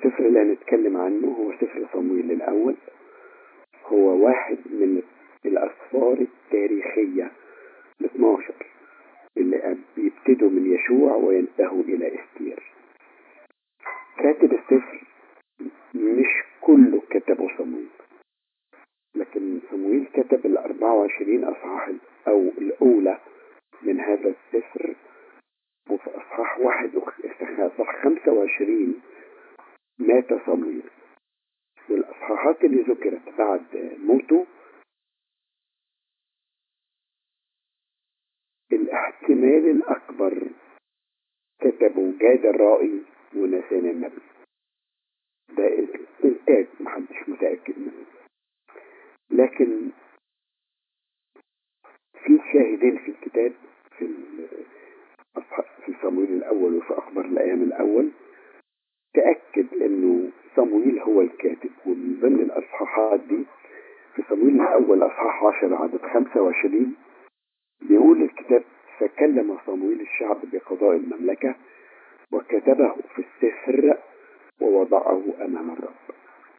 السفر اللي هنتكلم عنه هو سفر صمويل الأول هو واحد من الأسفار التاريخية ال 12 اللي بيبتدوا من يشوع وينتهوا إلى استير كاتب السفر مش كله كتبه صمويل لكن صمويل كتب ال 24 أصحاح أو الأولى من هذا السفر وفي أصحاح واحد أصحاح 25 مات صمويل والأصحاحات اللي ذكرت بعد موته الاحتمال الأكبر كتبوا جاد الرائي ونسان النبي ده إنتاج محدش متأكد منه لكن في شاهدين في الكتاب في في صمويل الأول وفي أخبار الأيام الأول تأكد أنه صمويل هو الكاتب ومن ضمن الأصحاحات دي في صمويل الأول أصحاح 10 عدد 25 بيقول الكتاب فكلم صمويل الشعب بقضاء المملكة وكتبه في السفر ووضعه أمام الرب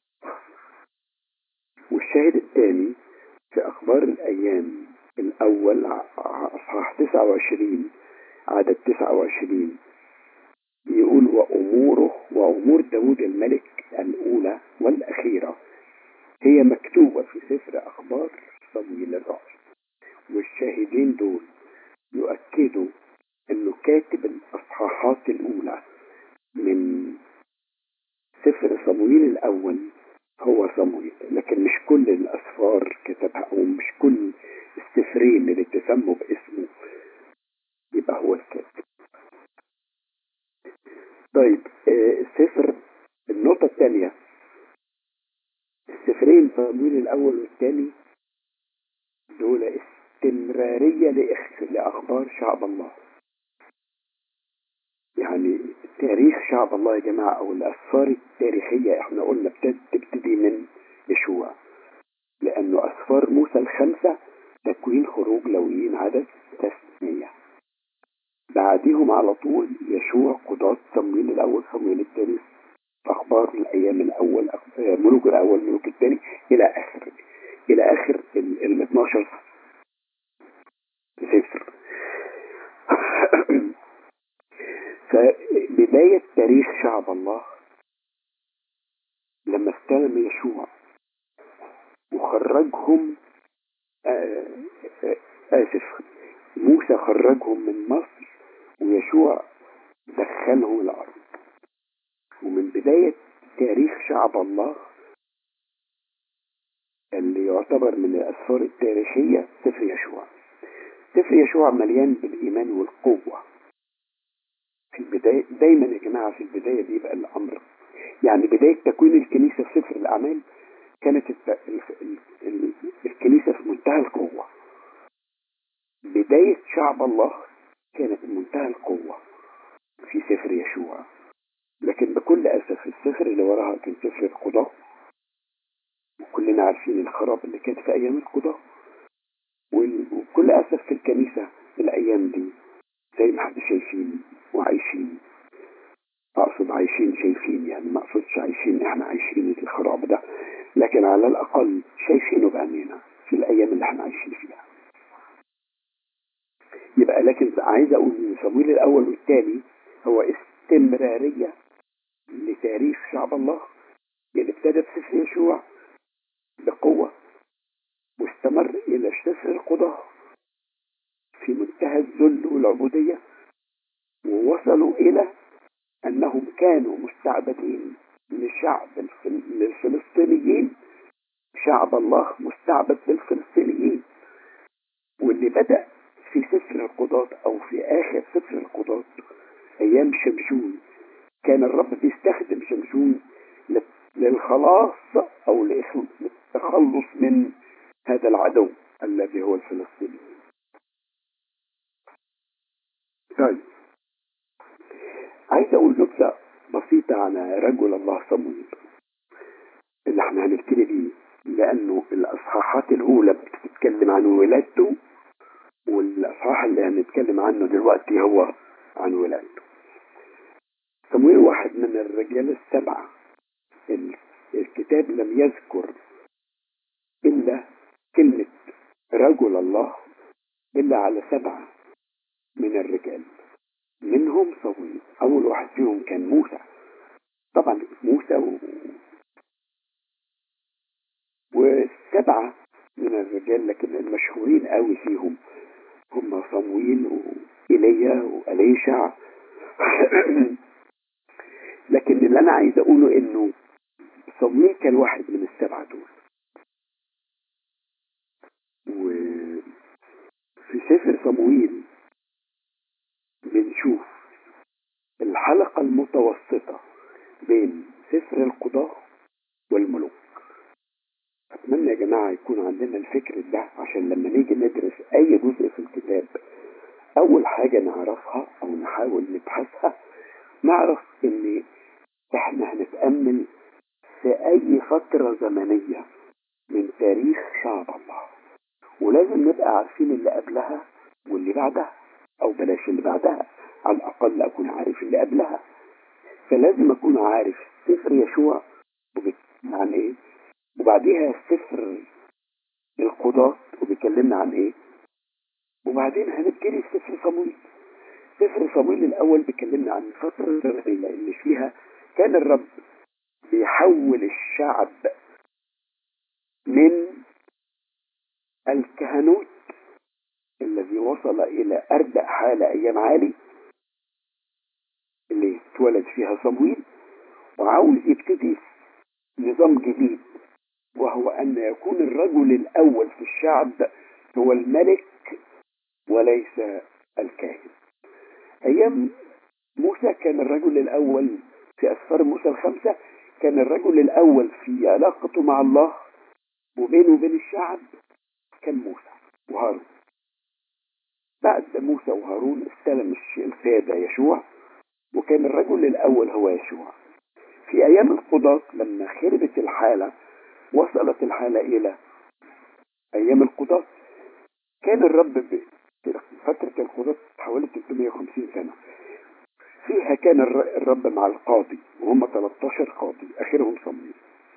والشاهد الثاني في أخبار الأيام الأول أصحاح 29 عدد 29 يقول وأموره وأمور داود الملك الأولى والأخيرة هي مكتوبة في سفر أخبار صمويل الرأي والشاهدين دول يؤكدوا أنه كاتب الأصحاحات الأولى من سفر صمويل الأول هو صمويل لكن مش كل الأسفار كتبها أو مش كل السفرين اللي تسموا باسمه يبقى هو الكاتب طيب السفر النقطة الثانية السفرين صمويل الأول والثاني دول استمرارية لأخبار شعب الله يعني تاريخ شعب الله يا جماعة أو الأسفار التاريخية احنا قلنا بتبتدي من يشوع لأنه أسفار موسى الخمسة تكوين خروج لويين عدد تسمية بعديهم على طول يشوع قضاة صمويل الأول صمويل الثاني أخبار الأيام الأول ملوك الأول ملوك الثاني إلى آخر إلى آخر ال 12 سفر فبداية تاريخ شعب الله لما استلم يشوع وخرجهم آسف موسى خرجهم من مصر ويشوع دخلهم الأرض ومن بداية تاريخ شعب الله اللي يعتبر من الأسفار التاريخية سفر يشوع سفر يشوع مليان بالإيمان والقوة في البداية دايما يا جماعة في البداية بيبقى الأمر يعني بداية تكوين الكنيسة في سفر الأعمال كانت الكنيسة في منتهى القوة بداية شعب الله كانت منتهى القوة في سفر يشوع لكن بكل أسف السفر اللي وراها كان سفر القضاء وكلنا عارفين الخراب اللي كانت في أيام القضاء وبكل أسف في الكنيسة الأيام دي زي ما احنا شايفين وعايشين أقصد عايشين شايفين يعني ما أقصدش عايشين احنا عايشين الخراب ده لكن على الأقل شايفينه بأمانة في الأيام اللي احنا عايشين فيها يبقى لكن عايز أقول إن صمويل الأول والثاني هو استمرارية لتاريخ شعب الله اللي ابتدى بسفر يشوع بقوة واستمر إلى سفر القضاء في منتهى الذل والعبودية ووصلوا إلى أنهم كانوا مستعبدين لشعب للفلسطينيين شعب الله مستعبد للفلسطينيين واللي بدأ في سفر القضاة أو في آخر سفر القضاة أيام شمشون كان الرب بيستخدم شمشون للخلاص أو للتخلص من هذا العدو الذي هو الفلسطينيين طيب عايز أقول نبذة بسيطة على رجل الله صمويل اللي احنا هنبتدي بيه لأنه الأصحاحات الأولى بتتكلم عن ولادته والأصحاح اللي هنتكلم عنه دلوقتي هو عن ولادته صمويل واحد من الرجال السبعة الكتاب لم يذكر إلا كلمة رجل الله إلا على سبعة من الرجال منهم صويل أول واحد فيهم كان موسى طبعا موسى و... والسبعة من الرجال لكن المشهورين قوي فيهم هم صمويل وإيليا وأليشع لكن اللي أنا عايز أقوله إنه صمويل كان واحد من السبعة دول وفي سفر صمويل بنشوف الحلقة المتوسطة بين سفر القضاء والملوك أتمنى يا جماعة يكون عندنا الفكر ده عشان لما نيجي ندرس أي جزء في الكتاب أول حاجة نعرفها أو نحاول نبحثها نعرف إن إحنا هنتأمل في أي فترة زمنية من تاريخ شعب الله ولازم نبقى عارفين اللي قبلها واللي بعدها أو بلاش اللي بعدها على الأقل أكون عارف اللي قبلها فلازم أكون عارف سفر يشوع وبيتكلم عن إيه وبعديها سفر القضاة وبيكلمنا عن إيه وبعدين هنبتدي سفر صمويل سفر صمويل الأول بيكلمنا عن الفترة الزمنية اللي فيها كان الرب بيحول الشعب من الكهنوت الذي وصل إلى أردأ حالة أيام عالي اللي اتولد فيها صمويل وعاوز يبتدي نظام جديد وهو أن يكون الرجل الأول في الشعب هو الملك وليس الكاهن أيام موسى كان الرجل الأول في أسفار موسى الخمسة كان الرجل الأول في علاقته مع الله وبينه وبين الشعب كان موسى وهارون بعد موسى وهارون استلم السادة يشوع وكان الرجل الأول هو يشوع في أيام القضاة لما خربت الحالة وصلت الحالة إلى أيام القضاة كان الرب فترة القضاة حوالي 350 سنة فيها كان الرب مع القاضي وهم 13 قاضي آخرهم صمويل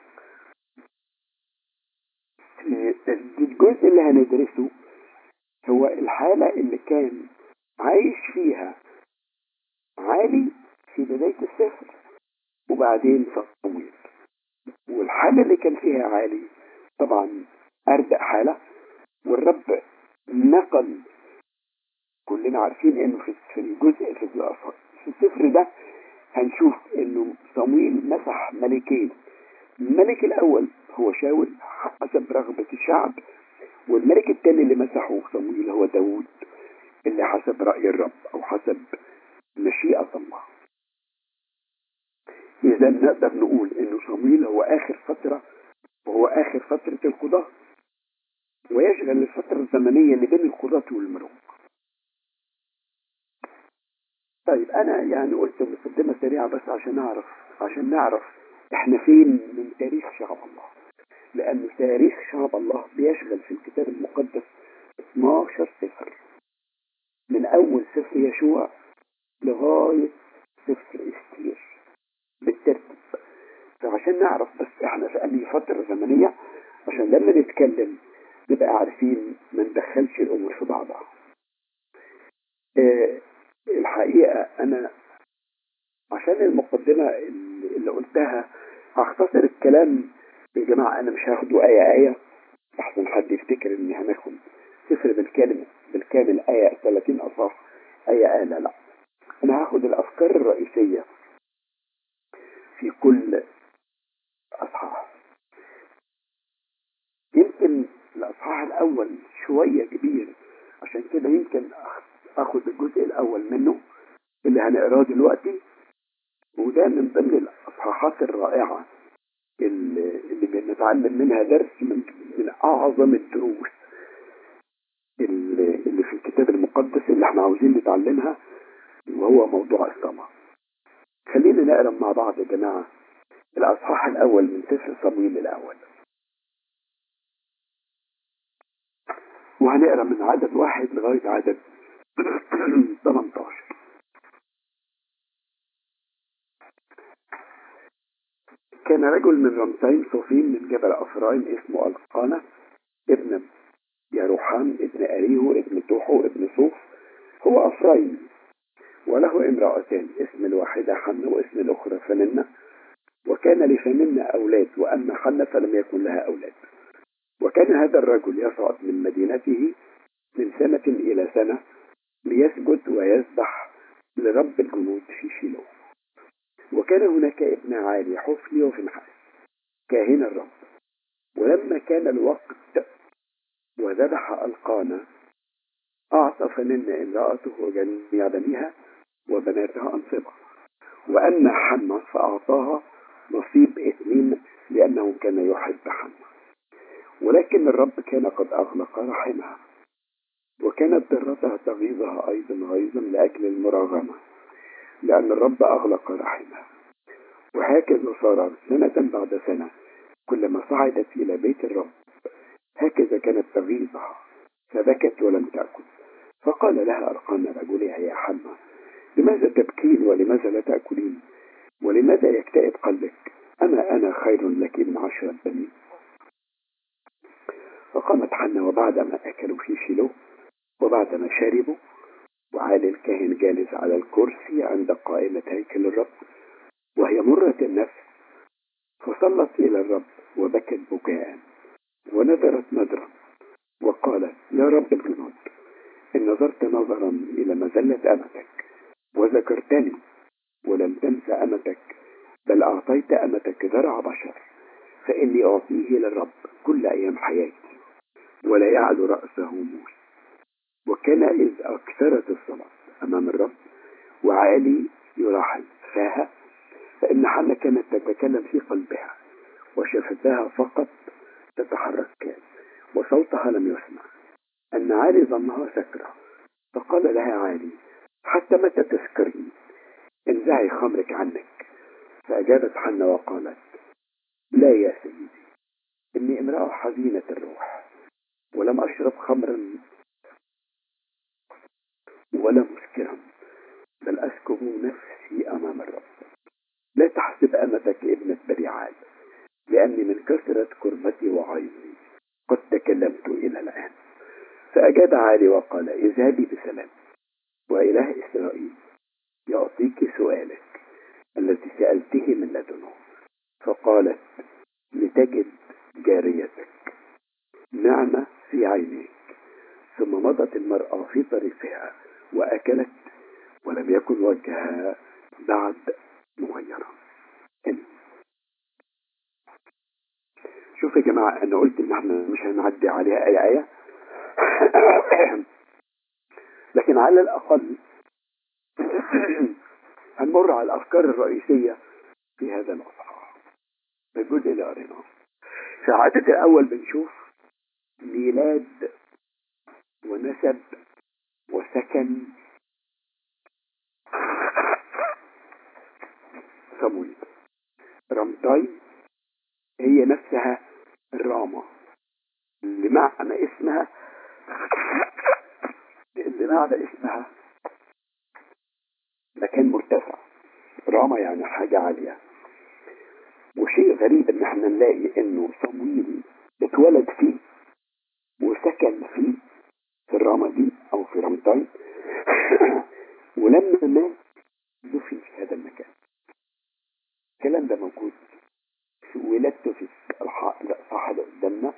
الجزء اللي هندرسه هو الحالة اللي كان عايش فيها عالي في بداية السفر وبعدين صمويل والحالة اللي كان فيها عالي طبعا أردأ حالة والرب نقل كلنا عارفين انه في الجزء في في السفر ده هنشوف انه صمويل مسح ملكين الملك الاول هو شاول حسب رغبة الشعب والملك الثاني اللي مسحه صمويل هو داود اللي حسب رأي الرب او حسب مشيئة الله إذا نقدر نقول إنه صمويل هو آخر فترة وهو آخر فترة القضاة ويشغل الفترة الزمنية اللي بين القضاة والملوك. طيب أنا يعني قلت مقدمة سريعة بس عشان نعرف عشان نعرف إحنا فين من تاريخ شعب الله. لأن تاريخ شعب الله بيشغل في الكتاب المقدس 12 سفر. من أول سفر يشوع لغاية سفر استير. بالترتيب فعشان نعرف بس احنا في انهي فترة زمنية عشان لما نتكلم نبقى عارفين ما ندخلش الامور في بعضها اه الحقيقة انا عشان المقدمة اللي قلتها هختصر الكلام يا جماعة انا مش هاخده آية آية احسن حد يفتكر اني هناخد سفر بالكامل بالكامل آية 30 اصح آية آية لا لا انا هاخد الافكار الرئيسية في كل أصحاح يمكن الأصحاح الأول شوية كبير عشان كده يمكن أخذ الجزء الأول منه اللي هنقراه دلوقتي وده من ضمن الأصحاحات الرائعة اللي, اللي بنتعلم منها درس من, من أعظم الدروس اللي, اللي في الكتاب المقدس اللي احنا عاوزين نتعلمها وهو موضوع السماء خلينا نقرا مع بعض يا جماعة الأصحاح الأول من سفر صمويل الأول وهنقرا من عدد واحد لغاية عدد 18 كان رجل من رمتين صوفين من جبل أفرايم اسمه القانة ابن يروحام ابن أريهو ابن توحو ابن صوف هو أفرايم وله امرأتان اسم الواحدة حنة واسم الأخرى فننة وكان لفننة أولاد وأما حنة فلم يكن لها أولاد وكان هذا الرجل يصعد من مدينته من سنة إلى سنة ليسجد ويسبح لرب الجنود في شيلو وكان هناك ابن عالي حفني وفنحاس كاهن الرب ولما كان الوقت وذبح القانا أعطى فنن امرأته وجميع بنيها وبناتها أنصبة وأما حنة فأعطاها نصيب اثنين لأنه كان يحب حنة ولكن الرب كان قد أغلق رحمها وكانت ذرتها تغيظها أيضا غيظا لأجل المراغمة لأن الرب أغلق رحمها وهكذا صار سنة بعد سنة كلما صعدت إلى بيت الرب هكذا كانت تغيظها فبكت ولم تأكل فقال لها أرقام رجلها يا حمى لماذا تبكين ولماذا لا تأكلين ولماذا يكتئب قلبك أما أنا خير لك من عشرة بنين فقامت حنا وبعدما أكلوا في شيلو وبعدما شربوا وعالي الكاهن جالس على الكرسي عند قائمة هيكل الرب وهي مرة النفس فصلت إلى الرب وبكت بكاء ونذرت نذرا وقالت يا رب الجنود إن نظرت نظرا إلى مذلة أمتك وذكرتني ولم تنس أمتك بل أعطيت أمتك ذرع بشر فإني أعطيه للرب كل أيام حياتي ولا يعلو رأسه موسى وكان إذ أكثرت الصلاة أمام الرب وعالي يراحل فاها فإن حنا كانت تتكلم في قلبها وشفتها فقط تتحرك وصوتها لم يسمع أن عالي ظنها سكرة فقال لها عالي حتى متى تسكرين انزعي خمرك عنك فأجابت حنا وقالت لا يا سيدي إني امرأة حزينة الروح ولم أشرب خمرا ولا مسكرا بل أسكب نفسي أمام الرب لا تحسب أمتك ابنة بريعال لأني من كثرة كربتي وعيني قد تكلمت إلى الآن فأجاب عالي وقال اذهبي بسلام وإله إسرائيل يعطيك سؤالك الذي سألته من لدنه فقالت لتجد جاريتك نعمة في عينيك ثم مضت المرأة في طريقها وأكلت ولم يكن وجهها بعد مغيرا شوف يا جماعة أنا قلت إن احنا مش هنعدي عليها أي آية لكن على الأقل هنمر على الأفكار الرئيسية في هذا الأصحاح الجزء اللي قريناه في العدد الأول بنشوف ميلاد ونسب وسكن صمويل رمتاي هي نفسها الرامة لمعنى اسمها لمعنى اسمها مكان مرتفع رامة يعني حاجة عالية وشيء غريب ان احنا نلاقي انه صمويل اتولد فيه وسكن فيه في الرامة دي او في رمتاي ولما مات دفن في هذا المكان الكلام ده موجود في ولادته في الصح اللي قدامنا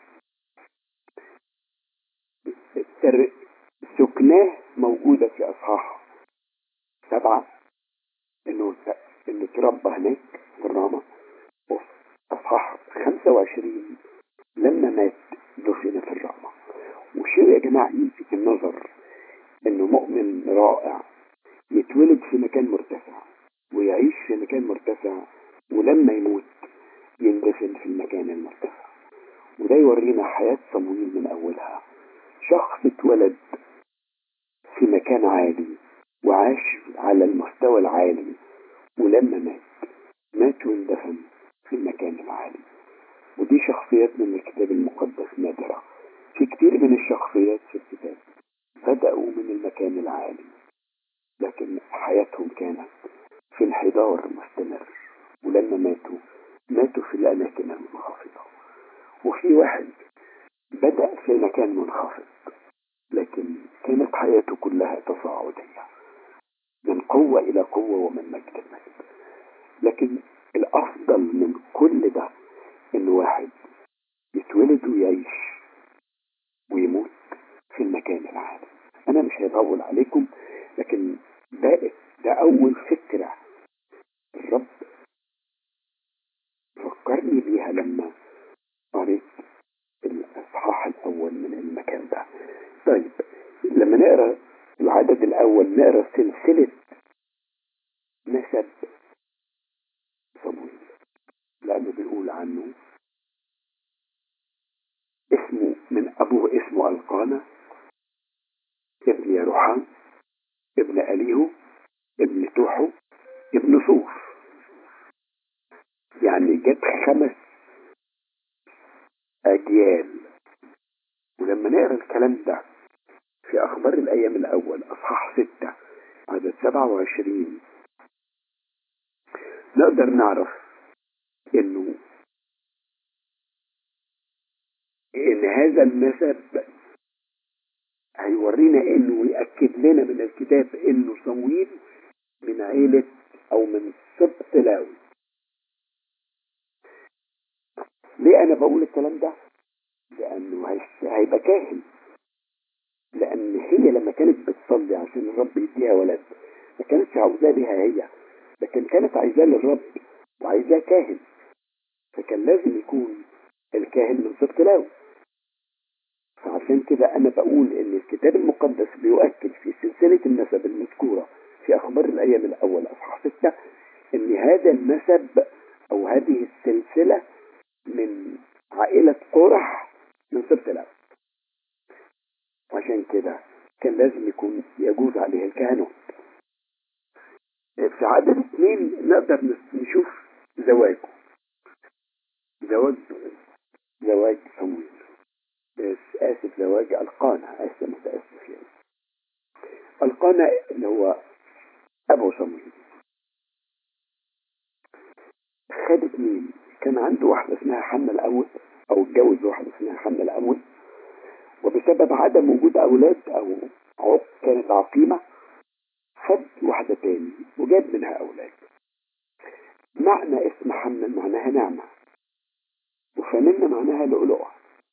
سكناه موجودة في أصحاح سبعة إنه إنه تربى هناك في الرامة وفي أصحاح خمسة وعشرين لما مات دفن في الرامة وشيء يا جماعة يلفت النظر إنه مؤمن رائع يتولد في مكان مرتفع ويعيش في مكان مرتفع ولما يموت يندفن في المكان المرتفع وده يورينا حياة صمويل من أولها شخص اتولد في مكان عالي وعاش على المستوى العالي ولما مات مات واندفن في المكان العالي ودي شخصيات من الكتاب المقدس نادرة في كتير من الشخصيات في الكتاب بدأوا من المكان العالي لكن حياتهم كانت في انحدار مستمر ولما ماتوا ماتوا في الأماكن المنخفضة وفي واحد بدأ في مكان منخفض لكن كانت حياته كلها تصاعدية من قوة إلى قوة ومن مجد لمجد لكن الأفضل من كل ده إن واحد يتولد ويعيش ويموت في المكان العالي أنا مش هطول عليكم لكن ده ده أول فكرة الرب فكرني بيها لما قريت الإصحاح الأول من المكان ده طيب لما نقرا العدد الأول نقرا سلسلة نسب صمويل لأنه بيقول عنه اسمه من أبوه اسمه القانا ابن يروحان ابن أليهو ابن توحو ابن صوف يعني جت خمس أجيال ولما نقرا الكلام ده في أخبار الأيام الأول أصحاح ستة عدد سبعة وعشرين نقدر نعرف إنه إن هذا النسب هيورينا إنه ويأكد لنا من الكتاب إنه صمويل من عيلة أو من سبط لاوي ليه أنا بقول الكلام ده؟ لأنه هيبقى كاهن لأن هي لما كانت بتصلي عشان الرب يديها ولد ما كانتش عاوزاه ليها هي لكن كانت عايزاه للرب وعايزاه كاهن فكان لازم يكون الكاهن من سبط لاوي فعشان كده أنا بقول إن الكتاب المقدس بيؤكد في سلسلة النسب المذكورة في أخبار الأيام الأول أصحاح ستة إن هذا النسب أو هذه السلسلة من عائلة قرح من سبط لاوي وعشان كده كان لازم يكون يجوز عليه الكهنوت في عدد اثنين نقدر نشوف زواجه زواج زواج صمويل آسف زواج القانا آسف متأسف يعني القانا اللي هو أبو صمويل خدت مين؟ كان عنده واحدة اسمها حنة الأول أو اتجوز واحدة اسمها حنة الأول وبسبب عدم وجود أولاد أو عق كانت عقيمة خد واحدة تاني وجاب منها أولاد معنى اسم حنة معناها نعمة وفنن معناها لؤلؤة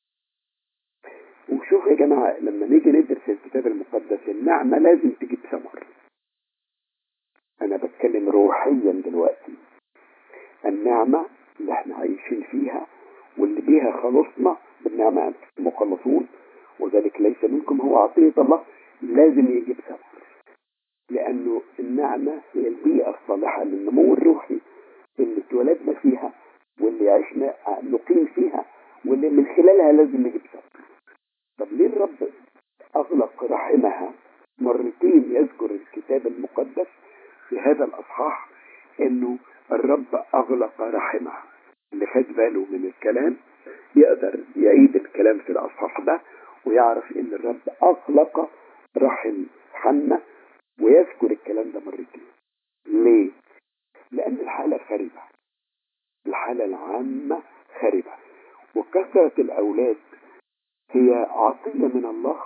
وشوف يا جماعة لما نيجي ندرس الكتاب المقدس النعمة لازم تجيب ثمر أنا بتكلم روحيا دلوقتي النعمة اللي احنا عايشين فيها واللي بيها خلصنا بالنعمة أنتم مخلصون وذلك ليس منكم هو عطية الله لازم يجيب ثمر لأنه النعمة هي البيئة الصالحة للنمو الروحي اللي اتولدنا فيها واللي عشنا نقيم فيها واللي من خلالها لازم نجيب ثمر طب ليه الرب أغلق رحمها مرتين يذكر الكتاب المقدس في هذا الأصحاح إنه الرب أغلق رحمها اللي خد باله من الكلام يقدر يعيد الكلام في الأصحاح ده ويعرف إن الرب أغلق رحم حنة ويذكر الكلام ده مرتين ليه؟ لأن الحالة خربة الحالة العامة خربة وكثرة الأولاد هي عطية من الله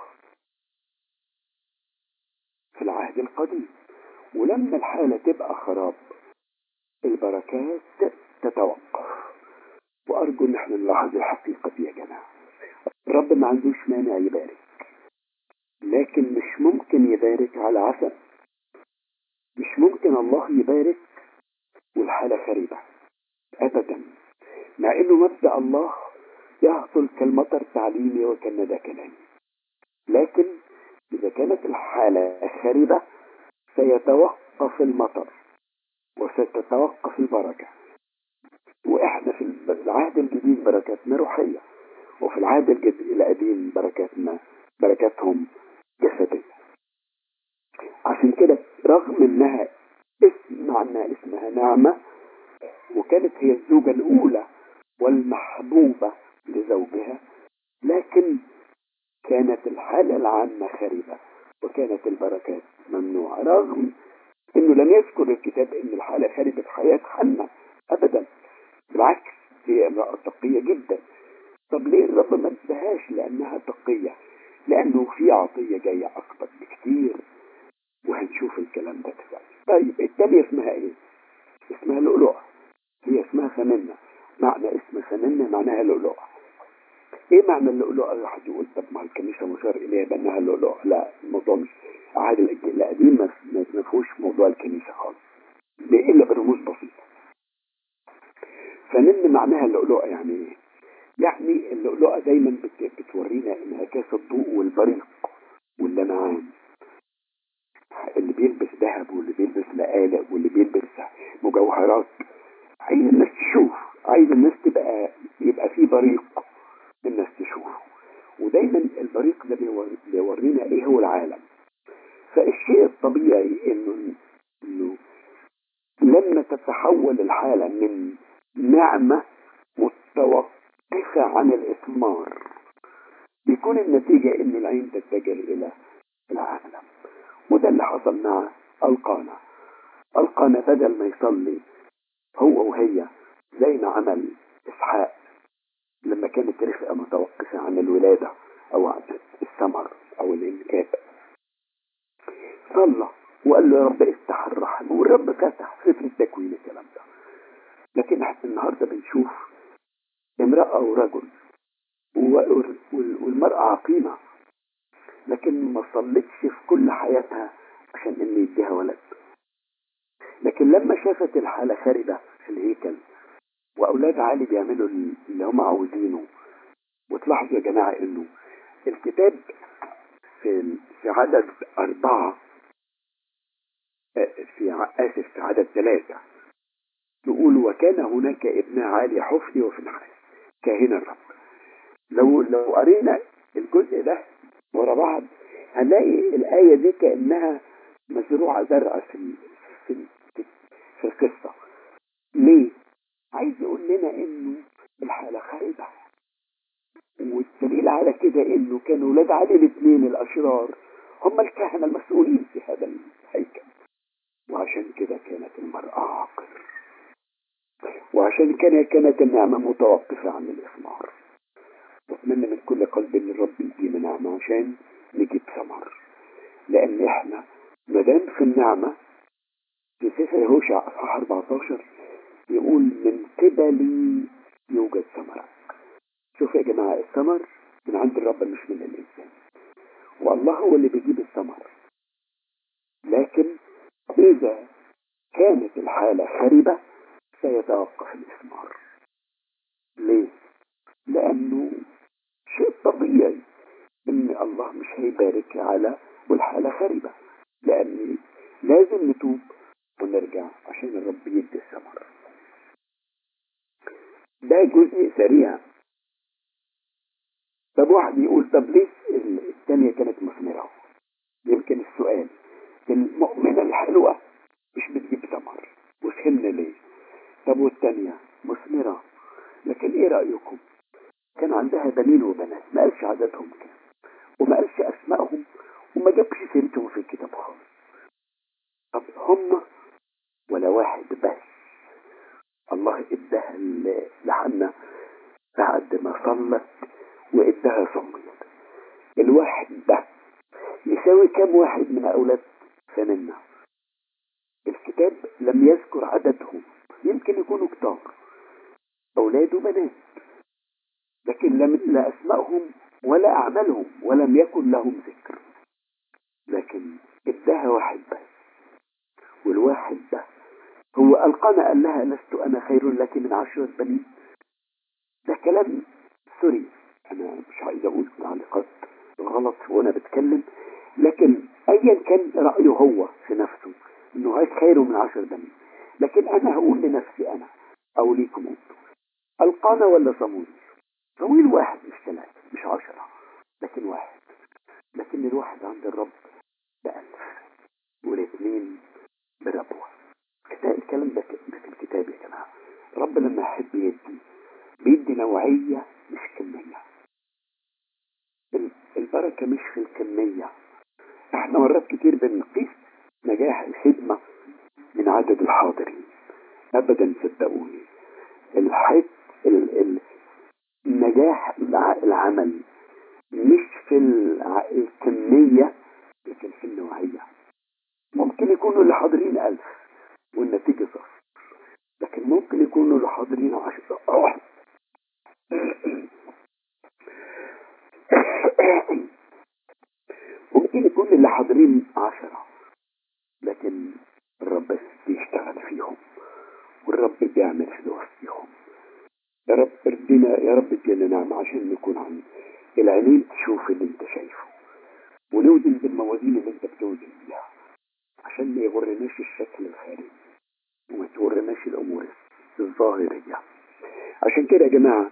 في العهد القديم ولما الحالة تبقى خراب البركات تتوقف وأرجو إن احنا نلاحظ الحقيقة دي يا جماعة الرب ما عندوش مانع يبارك لكن مش ممكن يبارك على عسل مش ممكن الله يبارك والحالة خريبة أبدا مع إنه مبدأ الله يهطل كالمطر تعليمي وكالندى كلامي لكن إذا كانت الحالة خريبة سيتوقف المطر وستتوقف البركة وإحنا في العهد الجديد بركاتنا روحية وفي العهد القديم بركاتنا بركاتهم جسدية عشان كده رغم انها اسم معنى اسمها نعمة وكانت هي الزوجة الأولى والمحبوبة لزوجها لكن كانت الحالة العامة خريبة وكانت البركات ممنوعة رغم انه لم يذكر الكتاب ان الحالة خربت حياة حنة ابدا بالعكس وهي امرأة تقية جدا طب ليه الرب ما ادهاش لأنها تقية لأنه في عطية جاية أكبر بكتير وهنشوف الكلام ده دلوقتي طيب التانية اسمها ايه؟ اسمها لؤلؤة هي اسمها ثمنة معنى اسم ثمنة معناها لؤلؤة ايه معنى اللؤلؤة واحد يقول طب ما الكنيسة مشار اليها بانها لؤلؤة لا الموضوع مش عهد القديم ما فيهوش موضوع الكنيسة خالص الا برموز بسيطة فنن معناها اللؤلؤة يعني ايه؟ يعني اللؤلؤة دايما بت... بتورينا انعكاس الضوء والبريق واللمعان اللي بيلبس ذهب واللي بيلبس لآلئ واللي بيلبس مجوهرات عايز الناس تشوف عايز الناس تبقى يبقى في بريق الناس تشوفه ودايما البريق ده بيورينا ايه هو العالم فالشيء الطبيعي انه انه لما تتحول الحالة من نعمة متوقفة عن الإثمار بيكون النتيجة ان العين تتجه الى العالم وده اللي حصل مع القانا القانا بدل ما يصلي هو وهي زي ما عمل اسحاق لما كانت رفقة متوقفة عن الولادة او عن الثمر او الانجاب صلى وقال له يا رب افتح الرحم والرب فتح سفر التكوين الكلام ده لكن احنا النهارده بنشوف امرأة ورجل والمرأة عقيمة لكن ما صلتش في كل حياتها عشان ان يديها ولد لكن لما شافت الحالة خاربة في الهيكل واولاد علي بيعملوا اللي هم عاوزينه وتلاحظوا يا جماعة انه الكتاب في في عدد أربعة في آسف في عدد ثلاثة يقول وكان هناك ابن عالي حفني وفنحاس كاهن الرب لو لو قرينا الجزء ده ورا بعض هنلاقي الآية دي كأنها مزروعة زرعة في في في القصة ليه؟ عايز يقول لنا إنه الحالة خاربة والدليل على كده إنه كانوا ولاد علي الاثنين الأشرار هم الكهنة المسؤولين في هذا الهيكل وعشان كده كانت المرأة عاقر وعشان كده كانت النعمة متوقفة عن الإثمار واتمنى من كل قلب ان الرب يدينا نعمة عشان نجيب ثمر لان احنا ما دام في النعمة في سفر هوشع اصحاح 14 يقول من قبلي يوجد ثمرك شوف يا جماعة الثمر من عند الرب مش من الانسان والله هو اللي بيجيب الثمر لكن اذا كانت الحالة خريبة سيتوقف الاثمار ليه لانه شيء طبيعي ان الله مش هيبارك على والحالة خريبة لان لازم نتوب ونرجع عشان الرب يدي الثمر ده جزء سريع طب واحد يقول طب ليه الثانية كانت مثمرة يمكن السؤال المؤمنة الحلوة مش بتجيب ثمر وفهمنا ليه طب والثانية مثمرة لكن ايه رأيكم كان عندها بنين وبنات ما قالش عددهم كام وما قالش اسمائهم وما جابش سيرتهم في الكتاب خالص طب هم ولا واحد بس الله اداها لحنا بعد ما صلت واداها صميت الواحد ده يساوي كم واحد من اولاد فمنا الكتاب لم يذكر عددهم يمكن يكونوا كتار اولاد وبنات لكن لم لا اسمائهم ولا اعمالهم ولم يكن لهم ذكر لكن اداها واحد بس والواحد ده هو القانا قال لها لست انا خير لك من عشرة بنين ده كلام سوري انا مش عايز اقول تعليقات غلط وانا بتكلم لكن ايا كان رايه هو في نفسه انه عايز خيره من عشر بنين لكن انا هقول لنفسي انا او ليكم انتم القانا ولا صمويل صمويل واحد مش ثلاثة مش عشرة لكن واحد لكن الواحد عند الرب بألف والاثنين بربوة الكلام ده في الكتاب يا جماعة رب لما يحب يدي بيدي نوعية مش كمية البركة مش في الكمية احنا مرات كتير بنقيس نجاح الخدمة من عدد الحاضرين ابدا صدقوني الحد ال- ال- النجاح الع- العمل مش في الع- الكمية لكن في النوعية ممكن يكونوا اللي حاضرين ألف والنتيجة صفر لكن ممكن يكونوا اللي حاضرين عشرة ممكن يكون اللي حاضرين عشرة لكن الرب بيشتغل فيهم والرب بيعمل فلوس فيهم يا رب ادينا يا رب ادينا نعمة عشان نكون عن العينين تشوف اللي انت شايفه ونوزن بالموازين اللي انت بتوزن بيها عشان ما يغرناش الشكل الخارجي وما تغرناش الامور الظاهرية عشان كده يا جماعة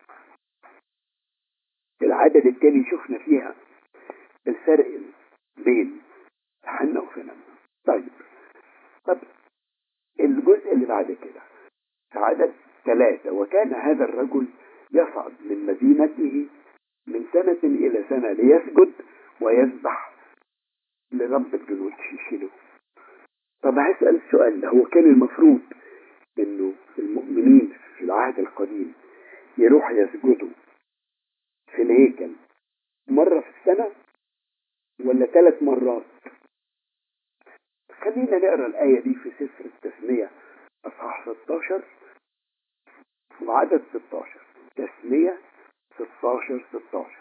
العدد التاني شفنا فيها الفرق بين حنا وفنان طيب طب الجزء اللي بعد كده في عدد ثلاثة وكان هذا الرجل يصعد من مدينته من سنة إلى سنة ليسجد ويذبح لرب الجنود في شيلو طب هسأل السؤال ده هو كان المفروض إنه المؤمنين في العهد القديم يروحوا يسجدوا في الهيكل مرة في السنة ولا ثلاث مرات خلينا نقرا الآية دي في سفر التثنية أصحاح 16 وعدد 16 تثنية 16 16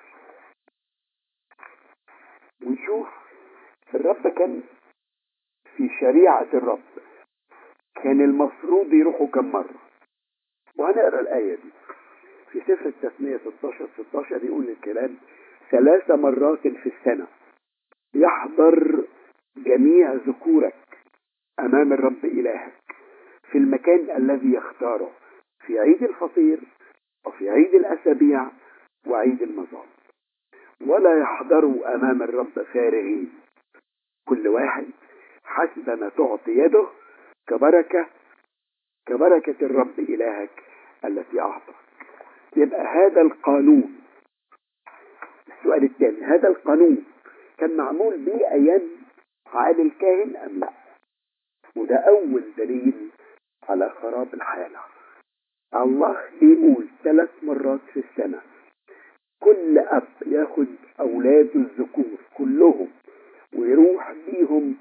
ونشوف الرب كان في شريعة الرب كان المفروض يروحوا كم مرة وهنقرا الآية دي في سفر التثنية 16 16 يقول الكلام ثلاث مرات في السنة يحضر جميع ذكورك أمام الرب إلهك في المكان الذي يختاره في عيد الفطير وفي عيد الأسابيع وعيد المظال ولا يحضروا أمام الرب فارغين كل واحد حسب ما تعطي يده كبركة كبركة الرب إلهك التي أعطى يبقى هذا القانون السؤال الثاني هذا القانون كان معمول به أيام عالي الكاهن أم لا وده أول دليل على خراب الحالة الله بيقول ثلاث مرات في السنة كل أب ياخد أولاده الذكور كلهم ويروح بيهم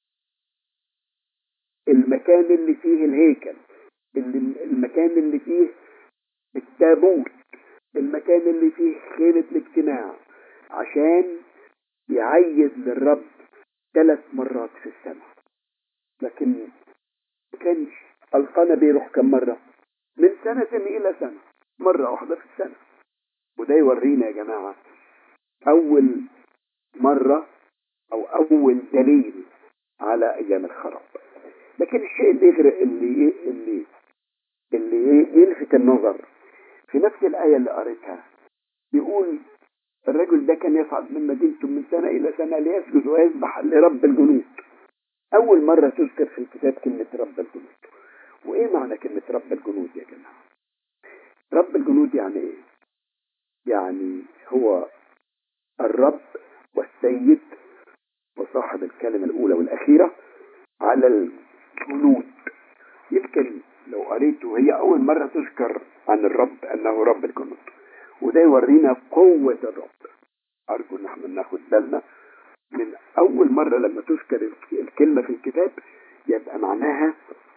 المكان اللي فيه الهيكل اللي المكان اللي فيه التابوت المكان اللي فيه خيمة الاجتماع عشان يعيد للرب ثلاث مرات في السنة لكن ما كانش القنا بيروح كم مرة من سنة إلى سنة مرة واحدة في السنة وده يورينا يا جماعة أول مرة أو أول دليل على أيام الخراب لكن الشيء اللي يغرق اللي اللي اللي يلفت النظر في نفس الآية اللي قريتها يقول الرجل ده كان يصعد من مدينته من سنة إلى سنة ليسجد ويذبح لرب الجنود أول مرة تذكر في الكتاب كلمة رب الجنود وإيه معنى كلمة رب الجنود يا جماعة رب الجنود يعني إيه يعني هو الرب والسيد وصاحب الكلمة الأولى والأخيرة على الجنود يمكن لو قريته هي أول مرة تذكر عن الرب أنه رب الجنود وده يورينا قوة الرب أرجو إن احنا ناخد بالنا من أول مرة لما تذكر الكلمة في الكتاب يبقى معناها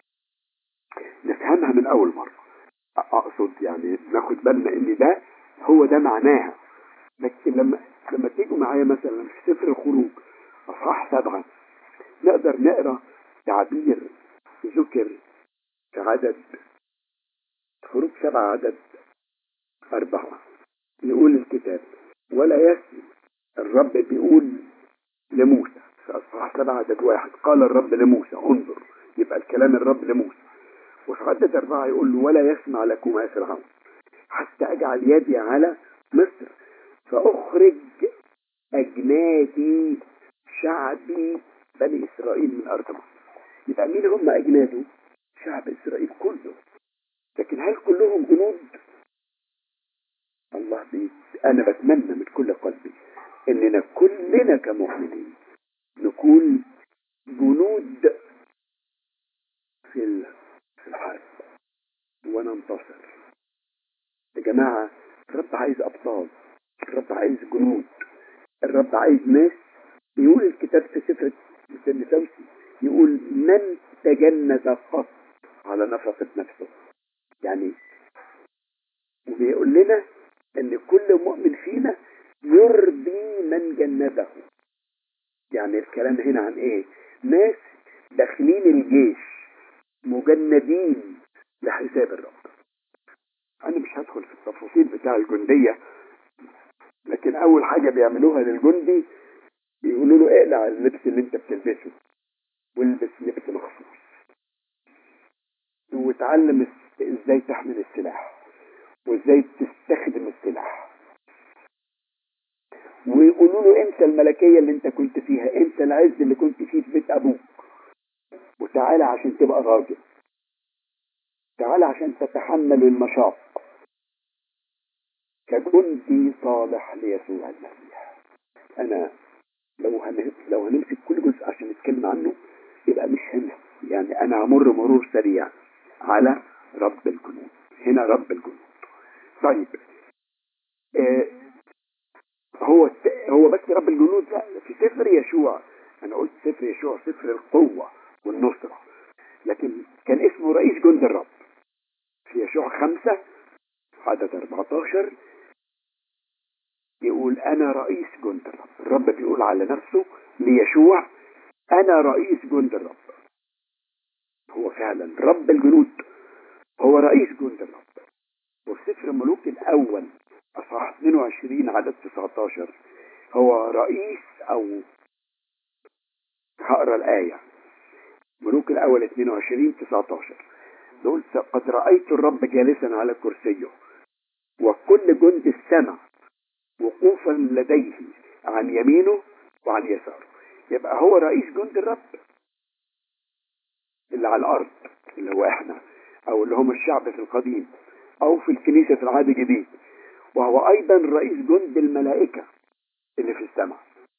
نفهمها من أول مرة أقصد يعني ناخد بالنا إن ده هو ده معناها لكن لما لما تيجوا معايا مثلا في سفر الخروج أصحاح سبعة نقدر نقرا تعبير ذكر في عدد خروج سبعة عدد أربعة يقول الكتاب ولا يسمي الرب بيقول لموسى في أصحاح سبعة عدد واحد قال الرب لموسى انظر يبقى الكلام الرب لموسى وفي عدد أربعة يقول له ولا يسمع لكما فرعون حتى أجعل يدي على مصر فأخرج أجنادي شعبي بني إسرائيل من أرض مصر يبقى مين هم أجناده؟ شعب إسرائيل كله لكن هل كلهم جنود؟ الله بيت أنا بتمنى من كل قلبي إننا كلنا كمؤمنين نكون جنود في في الحرب وننتصر جماعة الرب عايز أبطال الرب عايز جنود الرب عايز ناس يقول الكتاب في سفر سن توسي يقول من تجند قط على نفقة نفسه يعني وبيقول لنا ان كل مؤمن فينا يرضي من جنده يعني الكلام هنا عن ايه ناس داخلين الجيش مجندين لحساب الرب انا مش هدخل في التفاصيل بتاع الجندية لكن اول حاجة بيعملوها للجندي بيقولوا له اقلع اللبس اللي انت بتلبسه والبس لبس مخصوص وتعلم ازاي تحمل السلاح وازاي تستخدم السلاح ويقولوا له انت الملكية اللي انت كنت فيها انت العز اللي كنت فيه في بيت ابوك وتعالى عشان تبقى راجل تعالى عشان تتحمل المشاق كجندي صالح ليسوع المسيح انا لو هن... لو هنمسك كل جزء عشان نتكلم عنه يبقى مش هنا يعني انا همر مرور سريع على رب الجنود هنا رب الجنود طيب آه هو هو بس رب الجنود لا في سفر يشوع انا قلت سفر يشوع سفر القوة والنصرة لكن كان اسمه رئيس جند الرب في يشوع خمسة عدد 14 يقول انا رئيس جند الرب الرب بيقول على نفسه ليشوع انا رئيس جند الرب هو فعلا رب الجنود هو رئيس جند الرب وفي سفر الملوك الاول اصحاح 22 عدد 19 هو رئيس او هقرا الايه ملوك الاول 22 19 دول قد رايت الرب جالسا على كرسيه وكل جند السماء وقوفا لديه عن يمينه وعن يساره يبقى هو رئيس جند الرب اللي على الارض اللي هو احنا او اللي هم الشعب في القديم او في الكنيسة في العهد الجديد وهو ايضا رئيس جند الملائكة اللي في السماء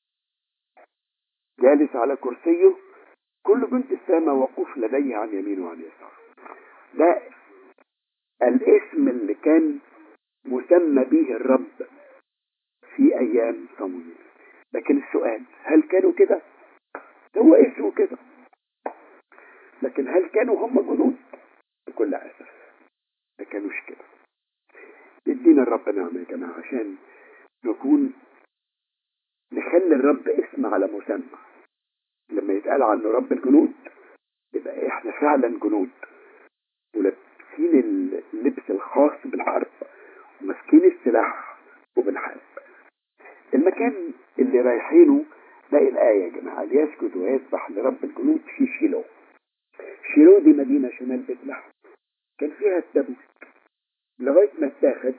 جالس على كرسيه كل جند السماء وقوف لديه عن يمينه وعن يساره ده الاسم اللي كان مسمى به الرب في ايام صمويل لكن السؤال هل كانوا كده هو اسمه كده لكن هل كانوا هم جنود بكل اسف ما كانوش كده يدينا الرب نعمه يا جماعه عشان نكون نخلي الرب اسم على مسمى لما يتقال عنه رب الجنود يبقى احنا فعلا جنود ولابسين اللبس الخاص بالحرب وماسكين السلاح وبنحارب المكان اللي رايحينه باقي الآية يا جماعة ليسجد ويسبح لرب الجنود في شيلو شيلو دي مدينة شمال بيت لحم كان فيها التابوت لغاية ما اتاخد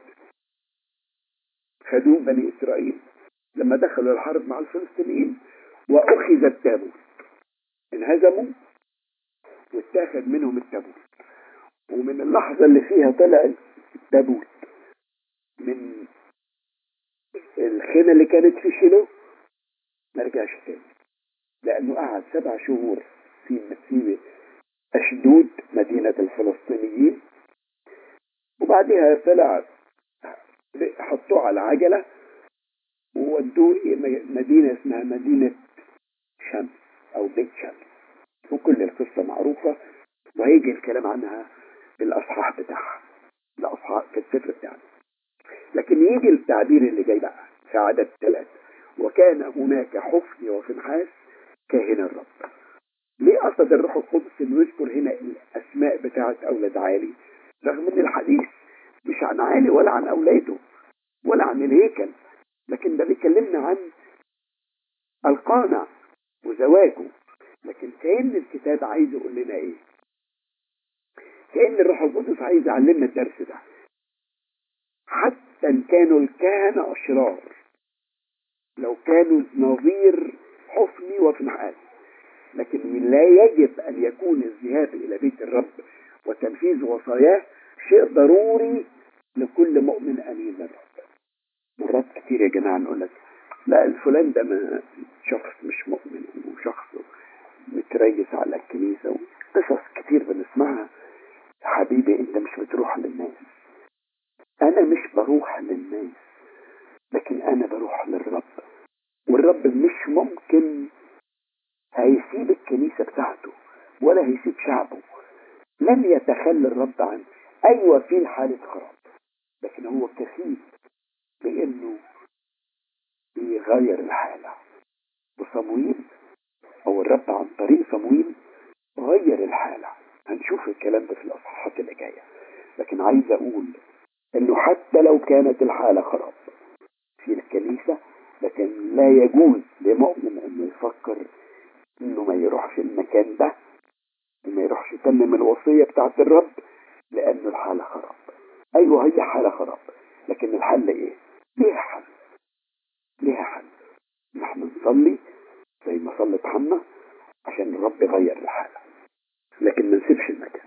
خدوه بني إسرائيل لما دخلوا الحرب مع الفلسطينيين وأخذ التابوت انهزموا واتاخد منهم التابوت ومن اللحظة اللي فيها طلع التابوت من الخيمة اللي كانت في شيلو ما رجعش تاني لأنه قعد سبع شهور في في أشدود مدينة الفلسطينيين وبعدها طلع حطوه على عجلة وودوه مدينة اسمها مدينة شمس أو بيت شمس وكل القصة معروفة وهيجي الكلام عنها في الأصحاح بتاعها الأصحاح في السفر بتاعنا لكن يجي التعبير اللي جاي بقى في عدد ثلاثة وكان هناك حفن وفنحاس كاهن الرب ليه قصد الروح القدس انه يذكر هنا الاسماء بتاعه اولاد عالي رغم ان الحديث مش عن عالي ولا عن اولاده ولا عن الهيكل لكن ده بيكلمنا عن القانع وزواجه لكن كأن الكتاب عايز يقول لنا ايه كأن الروح القدس عايز يعلمنا الدرس ده حتى ان كانوا الكهنة اشرار لو كانوا نظير حفني وفنحاس لكن لا يجب ان يكون الذهاب الى بيت الرب وتنفيذ وصاياه شيء ضروري لكل مؤمن امين للرب مرات كتير يا جماعه نقول لك لا الفلان ده ما شخص مش مؤمن وشخص متريس على الكنيسه قصص كتير بنسمعها حبيبي انت مش بتروح للناس انا مش بروح للناس لكن انا بروح للرب والرب مش ممكن هيسيب الكنيسة بتاعته ولا هيسيب شعبه لن يتخلى الرب عنه ايوه في حالة خراب لكن هو كفيل بانه يغير الحالة وصمويل او الرب عن طريق صمويل غير الحالة هنشوف الكلام ده في الاصحاحات اللي جاية لكن عايز اقول انه حتى لو كانت الحالة خراب في الكنيسة لكن لا يجوز لمؤمن انه يفكر انه ما يروحش المكان ده وما يروحش يتمم الوصية بتاعت الرب لانه الحالة خراب ايوه هي حالة خراب لكن الحل ايه ليها حل ليها حل نحن نصلي زي ما صلت حنا عشان الرب يغير الحالة لكن ما نسيبش المكان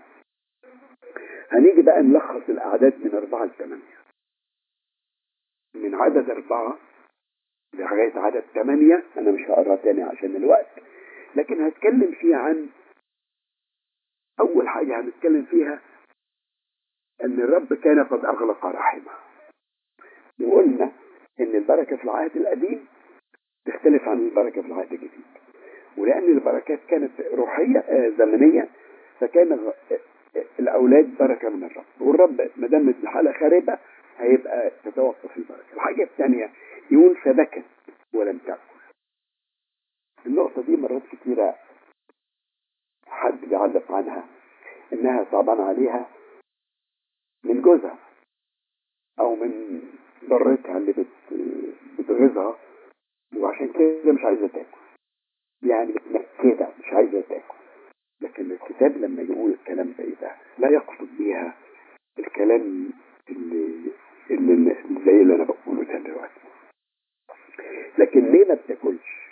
هنيجي بقى نلخص الأعداد من أربعة لثمانية من عدد أربعة لغاية عدد ثمانية أنا مش هقرا تاني عشان الوقت لكن هتكلم فيها عن أول حاجة هنتكلم فيها أن الرب كان قد أغلق رحمه وقلنا أن البركة في العهد القديم تختلف عن البركة في العهد الجديد ولأن البركات كانت روحية آه زمنية فكان الأولاد بركة من الرب والرب ما دام الحالة خاربة هيبقى تتوقف البركة الحاجة الثانية يقول فبكت ولم تأكل النقطة دي مرات كتيرة حد بيعلق عنها إنها صعبان عليها من جوزها أو من ضرتها اللي بت... بتغيظها وعشان كده مش عايزة تاكل يعني متنكدة مش عايزة تاكل لكن الكتاب لما يقول الكلام زي ده لا يقصد بيها الكلام اللي, اللي زي اللي انا بقوله ده دلوقتي لكن ليه ما بتاكلش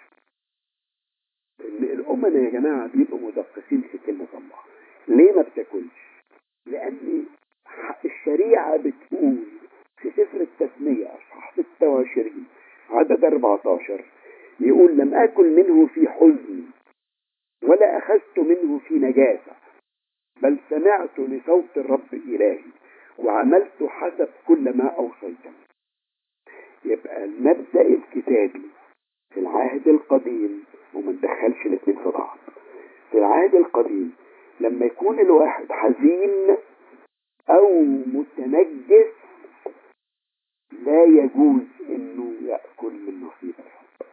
الأمة يا جماعة بيبقوا مدقسين في كلمة الله ليه ما بتاكلش لأن الشريعة بتقول في سفر التثنية أصحاح 26 عدد 14 يقول لم أكل منه في حزن ولا أخذت منه في نجاسة بل سمعت لصوت الرب إلهي وعملت حسب كل ما أوصيتني يبقى المبدأ الكتابي في العهد القديم وما ندخلش الاثنين في بعض في العهد القديم لما يكون الواحد حزين أو متنجس لا يجوز انه يأكل من نصيب الرب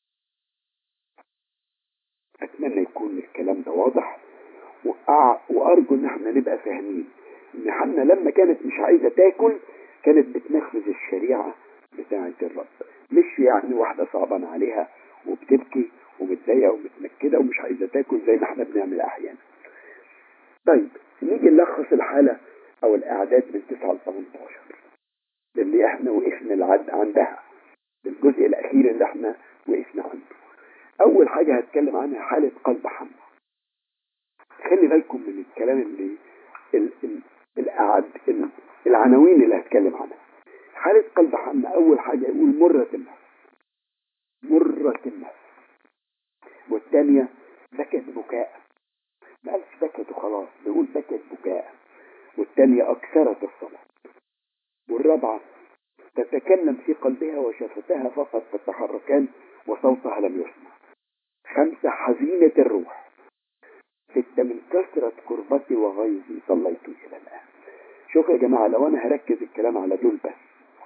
اتمنى يكون الكلام ده واضح وارجو ان احنا نبقى فاهمين ان حنا لما كانت مش عايزة تاكل كانت بتنفذ الشريعة بتاعة الرب مش يعني واحدة صعبان عليها وبتبكي ومتضايقة ومتنكدة ومش عايزة تاكل زي ما احنا بنعمل احيانا طيب نيجي نلخص الحالة او الاعداد من 9 ل 18 اللي احنا وقفنا العد عندها الجزء الاخير اللي احنا وقفنا عنده اول حاجة هتكلم عنها حالة قلب حمى خلي بالكم من الكلام اللي ال ال الأعد ال العناوين اللي هتكلم عنها حالة قلب حمى اول حاجة يقول مرة النفس مرة النفس والثانية بكت بكاء ما قالش بكت وخلاص بيقول بكت بكاء والثانية أكثرت الصلاة والرابعة تتكلم في قلبها وشفتها فقط تتحركان وصوتها لم يسمع خمسة حزينة الروح ستة من كثرة كربتي وغيظي صليت إلى الآن شوف يا جماعة لو أنا هركز الكلام على دول بس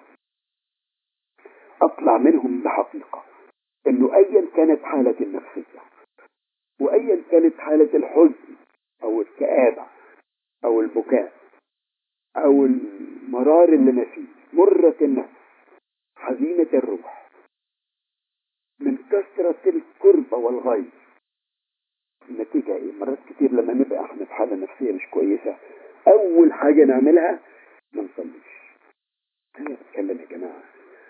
أطلع منهم بحقيقة إنه أيا كانت حالة النفسية وأيا كانت حالة الحزن أو الكآبة أو البكاء أو المرار اللي أنا فيه مرة النفس حزينة الروح من كثرة الكربة والغيظ النتيجة ايه مرات كتير لما نبقى احنا في حالة نفسية مش كويسة اول حاجة نعملها ما نصليش انا بتكلم يا جماعة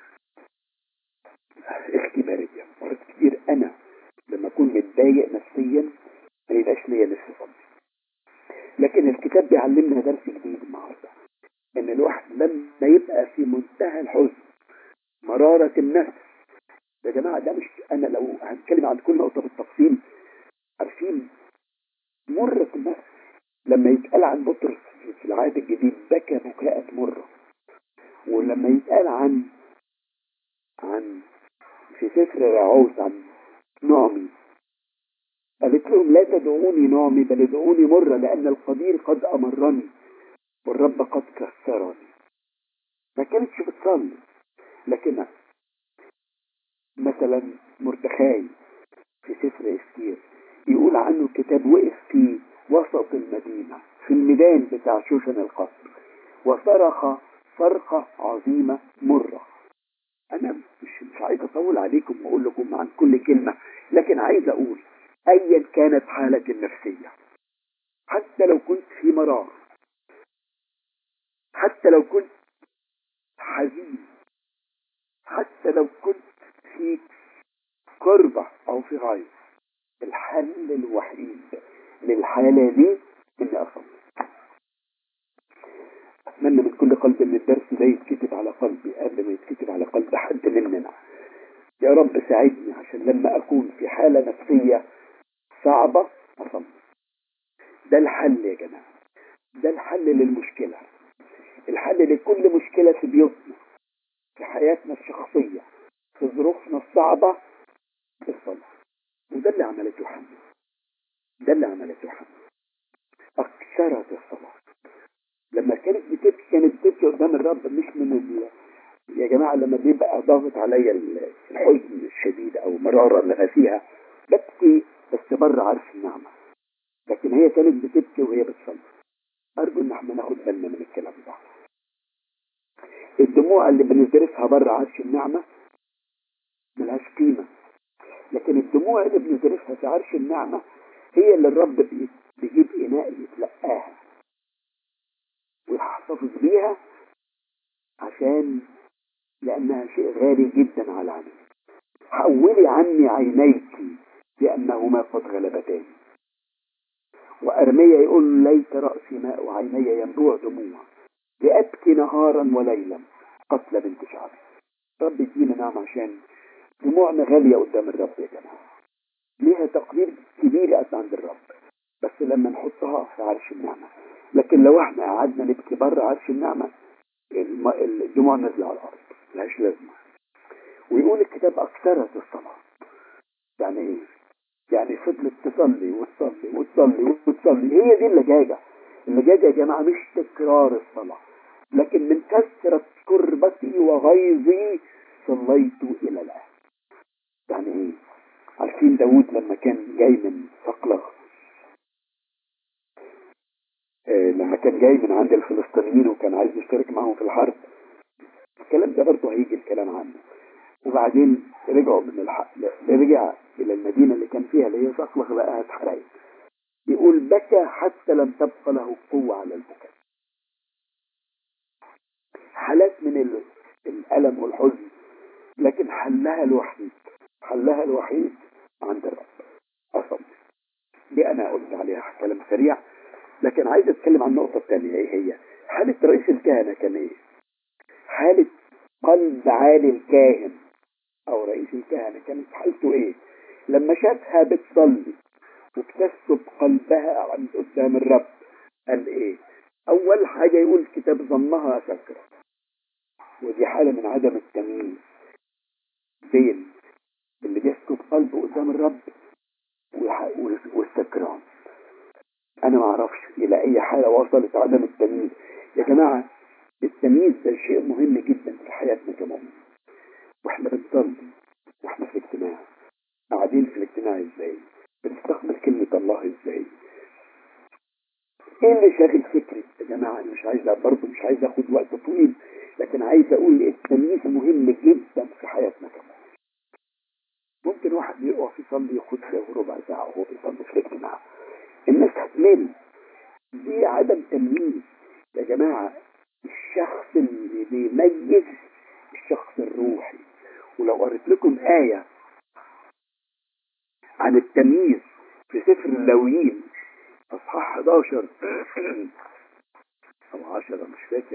اختبارية مرات كتير انا لما اكون متضايق نفسيا ما يبقاش ليا نفس اصلي لكن الكتاب بيعلمنا درس جديد النهارده ان الواحد لما يبقى في منتهى الحزن مرارة النفس يا جماعة ده مش انا لو هنتكلم عن كل نقطة بالتفصيل عارفين مرة النفس لما يتقال عن بطرس في العهد الجديد بكى بكاءة مرة قال عن عن في سفر رعوز عن نعمي قالت لهم لا تدعوني نعمي بل ادعوني مرة لأن القدير قد أمرني والرب قد كسرني ما كانتش بتصلي لكن مثلا مردخاي في سفر استير يقول عنه الكتاب وقف في وسط المدينة في الميدان بتاع شوشن القصر وصرخ صرخة عظيمة مرة أنا مش مش عايز أطول عليكم وأقول لكم عن كل كلمة لكن عايز أقول أيا كانت حالتي النفسية حتى لو كنت في مرار حتى لو كنت حزين حتى لو كنت في كربة أو في غاية الحل الوحيد للحالة دي إني أصلي أتمنى من كل قلب إن الدرس ده يتكتب على قلبي قبل ما يتكتب على قلب حد مننا يا رب ساعدني عشان لما أكون في حالة نفسية صعبة أصلي ده الحل يا جماعة ده الحل للمشكلة الحل لكل مشكلة في بيوتنا في حياتنا الشخصية في ظروفنا الصعبة الصلاة وده اللي عملته حنا ده اللي عملته حنا أكثرت الصلاة لما كانت بتبكي كانت بتبكي قدام الرب مش من ال... يا جماعة لما بيبقى ضاغط عليا الحزن الشديد أو مرارة اللي أنا فيها ببكي بس بره عارف النعمة لكن هي كانت بتبكي وهي بتصلي أرجو إن احنا ناخد بالنا من الكلام ده الدموع اللي بنزرفها بره عرش النعمة ملهاش قيمة لكن الدموع اللي بنزرفها في عرش النعمة هي اللي الرب بيجيب إناء يتلقاها ويحتفظ بيها عشان لأنها شيء غالي جدا على عيني حولي عني عينيك لأنهما قد غلبتاني وأرميا يقول ليت رأسي ماء وعيني ينبوع دموع لأبكي نهارا وليلا قتل بنت شعبي رب يدينا نعم عشان دموعنا غالية قدام الرب يا جماعة ليها تقدير كبير عند الرب بس لما نحطها في عرش النعمة لكن لو احنا قعدنا نبكي بره عرش النعمة الدموع نازلة على الأرض ملهاش لازمة ويقول الكتاب أكثرت الصلاة يعني إيه؟ يعني فضلت تصلي وتصلي وتصلي وتصلي هي دي اللجاجة اللجاجة يا جماعة مش تكرار الصلاة لكن من كثرة كربتي وغيظي صليت إلى الآن يعني إيه؟ عارفين داود لما كان جاي من صقلغ آه لما كان جاي من عند الفلسطينيين وكان عايز يشترك معهم في الحرب الكلام ده برضه هيجي الكلام عنه وبعدين رجعوا من الحق رجع الى المدينه اللي كان فيها اللي هي صقلغ لقاها اتحرقت يقول بكى حتى لم تبقى له قوه على البكاء حالات من الالم والحزن لكن حلها الوحيد حلها الوحيد عند الرب اصلا دي انا قلت عليها كلام سريع لكن عايز اتكلم عن النقطه الثانيه ايه هي حاله رئيس الكهنه كان ايه حاله قلب عالي الكاهن او رئيس الكهنة كانت حالته ايه لما شافها بتصلي وبتسكب قلبها عند قدام الرب قال ايه اول حاجة يقول الكتاب ظنها سكرة ودي حالة من عدم التمييز بين اللي بيسكب قلبه قدام الرب والسكران انا ما اعرفش الى اي حالة وصلت عدم التمييز يا جماعة التمييز ده شيء مهم جدا في حياتنا كمان واحنا بنصلي واحنا في الاجتماع قاعدين في الاجتماع ازاي بنستقبل كلمة الله ازاي ايه اللي شاغل فكري يا جماعة انا مش عايز برضه مش عايز اخد وقت طويل لكن عايز اقول التمييز مهم جدا في حياتنا كمان ممكن واحد يقف يصلي ياخد له ربع ساعة وهو بيصلي في الاجتماع الناس هتمل دي عدم تمييز يا جماعة الشخص اللي بيميز الشخص الروحي ولو قريت لكم آية عن التمييز في سفر اللاويين أصحاح 11 أو 10 مش فاكر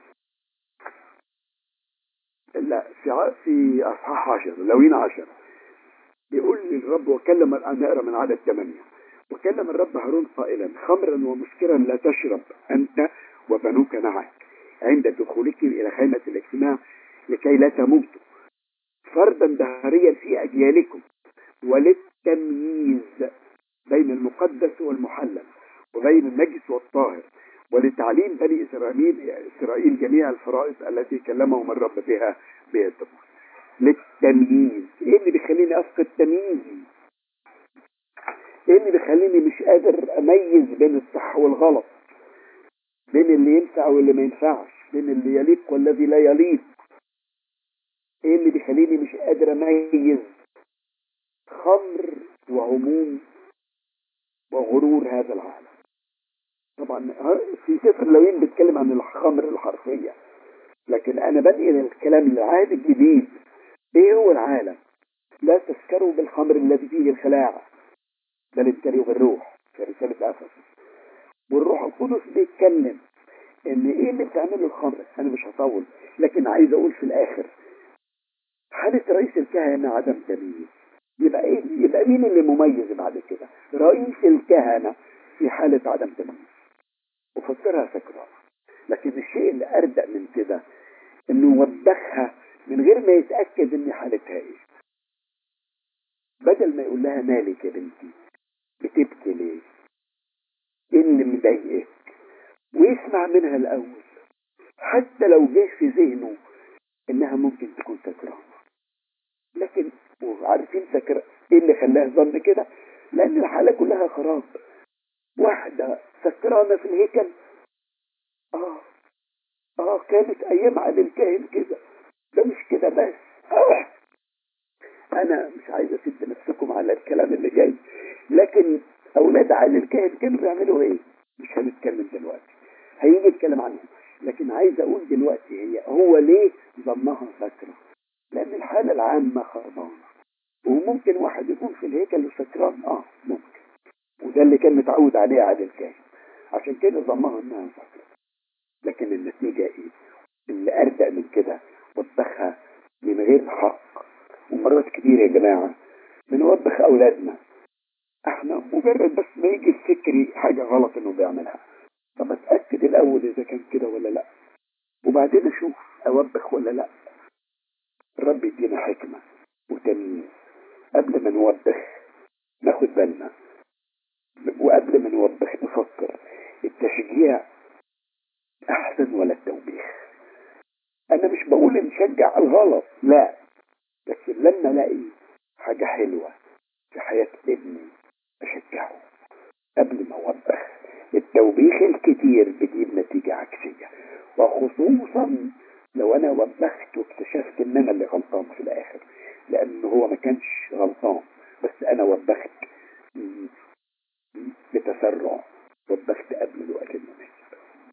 لا في في أصحاح 10 لاويين 10 بيقول للرب وكلم الآن نقرا من عدد 8 وكلم الرب هارون قائلا خمرا ومسكرا لا تشرب أنت وبنوك معك عند دخولك إلى خيمة الاجتماع لكي لا تموتوا فردا دهريا في أجيالكم وللتمييز بين المقدس والمحلل وبين النجس والطاهر ولتعليم بني إسرائيل إسرائيل جميع الفرائض التي كلمهم الرب بها بيتموس للتمييز ايه اللي بيخليني افقد تمييزي ايه اللي بيخليني مش قادر اميز بين الصح والغلط بين اللي ينفع واللي ما ينفعش بين اللي يليق والذي لا يليق ايه اللي بيخليني مش قادر اميز خمر وهموم وغرور هذا العالم طبعا في سفر لوين بيتكلم عن الخمر الحرفية لكن انا بنقل الكلام للعهد الجديد ايه هو العالم لا تسكروا بالخمر الذي فيه الخلاعة بل ابتلوا بالروح في رسالة افسس والروح القدس بيتكلم ان ايه اللي بتعمله الخمر انا مش هطول لكن عايز اقول في الاخر حالة رئيس الكهنة عدم تمييز يبقى ايه يبقى مين اللي مميز بعد كده رئيس الكهنة في حالة عدم تمييز وفسرها سكران لكن الشيء اللي اردأ من كده انه وبخها من غير ما يتأكد ان حالتها ايه بدل ما يقول لها مالك يا بنتي بتبكي ليه ايه اللي مضايقك ويسمع منها الاول حتى لو جه في ذهنه انها ممكن تكون سكرانه لكن وعارفين سكر ايه اللي خلاها ظن كده لان الحاله كلها خراب واحده سكرانه في الهيكل اه اه كانت ايام عاد الكاهن كده ده مش كده بس آه. انا مش عايز اسد نفسكم على الكلام اللي جاي لكن اولاد عاد الكاهن كانوا بيعملوا ايه مش هنتكلم دلوقتي هيجي يتكلم عنهم لكن عايز اقول دلوقتي هي هو ليه ظنها سكرة لان الحالة العامة خربانة وممكن واحد يكون في الهيكل وسكران اه ممكن وده اللي كان متعود عليه عادل الكاهن عشان كده ظنها انها سكرة لكن النتيجة ايه اللي اردأ من كده وبخها من غير حق ومرات كتير يا جماعة بنوبخ اولادنا احنا مجرد بس ما يجي الفكري حاجة غلط انه بيعملها طب اتأكد الاول اذا كان كده ولا لا وبعدين اشوف اوبخ ولا لا الرب يدينا حكمة وتمييز قبل ما نوبخ ناخد بالنا وقبل ما نوبخ نفكر التشجيع احسن ولا التوبيخ انا مش بقول نشجع الغلط لا لكن لما الاقي حاجة حلوة في حياة ابني اشجعه قبل ما اوبخ التوبيخ الكتير بيجيب نتيجة عكسية وخصوصا لو انا وبخت واكتشفت ان انا اللي غلطان في الاخر لان هو ما كانش غلطان بس انا وبخت بتسرع وبخت قبل الوقت المناسب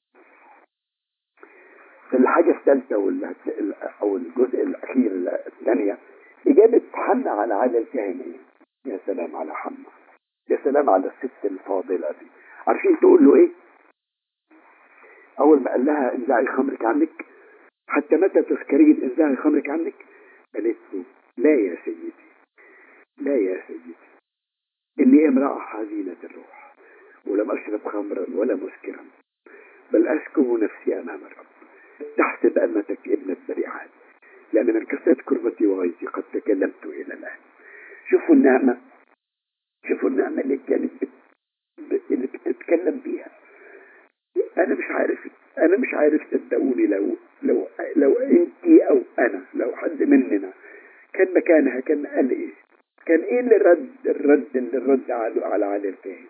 الحاجة الثالثة او الجزء الاخير الثانية اجابة حنا على عادة الكهنية يا سلام على حنا يا سلام على الست الفاضلة دي عارفين تقول له ايه اول ما قال لها انزعي خمرك عنك حتى متى تذكرين انزعي خمرك عنك قالت له لا يا سيدي لا يا سيدي اني امرأة حزينة الروح ولم اشرب خمرا ولا مسكرا بل اشكو نفسي امام الرب تحسب انك ابنة بريعان لان من كسرت كربتي وغيظي قد تكلمت الى الان شوفوا النعمة شوفوا النعمة اللي كانت بت... اللي بتتكلم بيها انا مش عارف انا مش عارف صدقوني لو لو لو انت او انا لو حد مننا كان مكانها كان قال ايه كان ايه اللي رد الرد اللي رد على على على الكاهن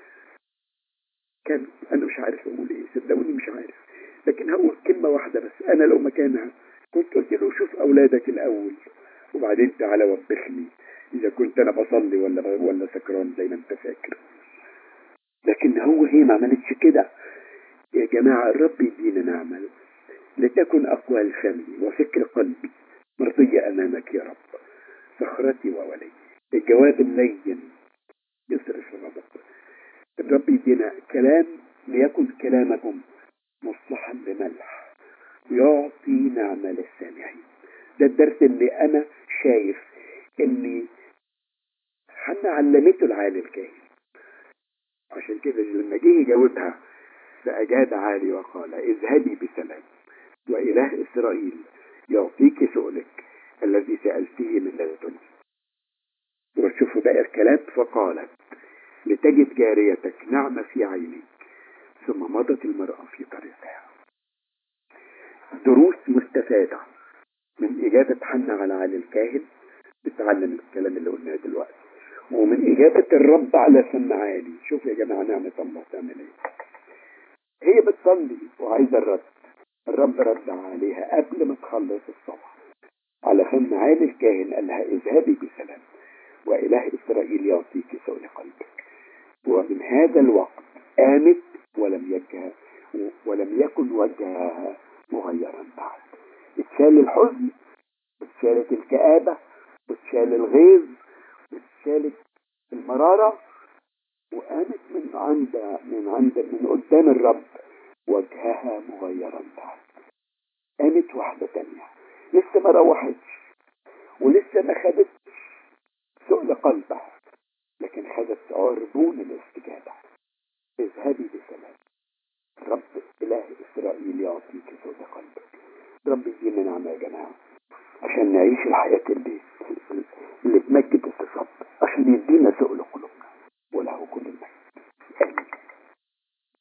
كان انا مش عارف اقول ايه صدقوني مش عارف لكن هقول كلمه واحده بس انا لو مكانها كنت قلت له شوف اولادك الاول وبعدين تعالى وبخني اذا كنت انا بصلي ولا ولا سكران زي ما انت فاكر لكن هو هي ما عملتش كده يا جماعة الرب يدينا نعمل لتكن أقوال فمي وفكر قلبي مرضية أمامك يا رب صخرتي وولي الجواب اللين يصرف الغضب الرب يدينا كلام ليكن كلامكم مصلحا بملح يعطي نعمة للسامعين ده الدرس اللي أنا شايف إني حنا علمته العالي الكاهن عشان كده لما جه يجاوبها فأجاب عالي وقال اذهبي بسلام وإله إسرائيل يعطيك سؤلك الذي سألته من لدني وشوفوا بقى الكلام فقالت لتجد جاريتك نعمة في عينيك ثم مضت المرأة في طريقها دروس مستفادة من إجابة حنا على علي الكاهن بتعلم الكلام اللي قلناه دلوقتي ومن إجابة الرب على سمع عالي شوف يا جماعة نعمة الله تعمل إيه هي بتصلي وعايزة الرد الرب رد عليها قبل ما تخلص الصلاة على فم عالي الكاهن قال لها اذهبي بسلام وإله إسرائيل يعطيك سؤل قلبك ومن هذا الوقت قامت ولم يجه ولم يكن وجهها مغيرا بعد اتشال الحزن واتشالت الكآبة واتشال الغيظ واتشالت المرارة وقامت من عند من عند من قدام الرب وجهها مغيرا بعد قامت واحدة تانية لسه ما روحتش ولسه ما خدتش سؤل قلبها لكن خدت عربون الاستجابة اذهبي بسلام رب إله إسرائيل يعطيك سؤل قلبك رب يدينا نعمة يا جماعة عشان نعيش الحياة اللي